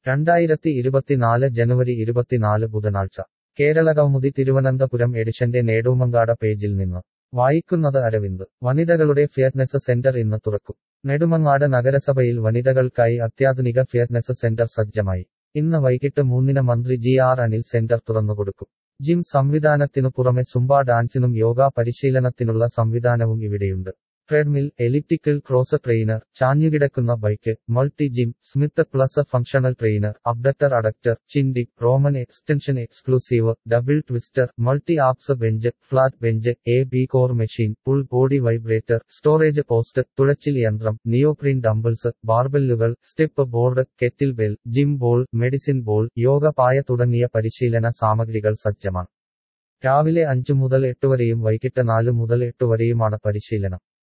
രണ്ടായിരത്തി ഇരുപത്തിനാല് ജനുവരി ഇരുപത്തിനാല് ബുധനാഴ്ച കേരള കൗമുദി തിരുവനന്തപുരം എഡിഷന്റെ നേടൂമങ്കാട പേജിൽ നിന്ന് വായിക്കുന്നത് അരവിന്ദ് വനിതകളുടെ ഫിയറ്റ്നസ് സെന്റർ ഇന്ന് തുറക്കും നെടുമങ്ങാട് നഗരസഭയിൽ വനിതകൾക്കായി അത്യാധുനിക ഫിയറ്റ്നസ് സെന്റർ സജ്ജമായി ഇന്ന് വൈകിട്ട് മൂന്നിന് മന്ത്രി ജി ആർ അനിൽ സെന്റർ തുറന്നുകൊടുക്കും ജിം സംവിധാനത്തിനു പുറമെ സുംബ ഡാൻസിനും യോഗ പരിശീലനത്തിനുള്ള സംവിധാനവും ഇവിടെയുണ്ട് ട്രെഡ്മിൽ എലിപ്റ്റിക്കൽ ക്രോസ് ട്രെയിനർ ചാഞ്ഞുകിടക്കുന്ന bike multi gym Smith plus functional trainer abductor adductor chin dip Roman extension exclusive double twister multi abs bench flat bench A B core machine full body vibrator storage post തുഴച്ചിൽ യന്ത്രം neoprene dumbbells ബാർബെല്ലുകൾ step board kettlebell gym ball medicine ball യോഗ പായ തുടങ്ങിയ പരിശീലന സാമഗ്രികൾ സജ്ജമാണ് രാവിലെ അഞ്ചു മുതൽ എട്ട് വരെയും വൈകിട്ട് നാല് മുതൽ എട്ട് വരെയുമാണ് പരിശീലനം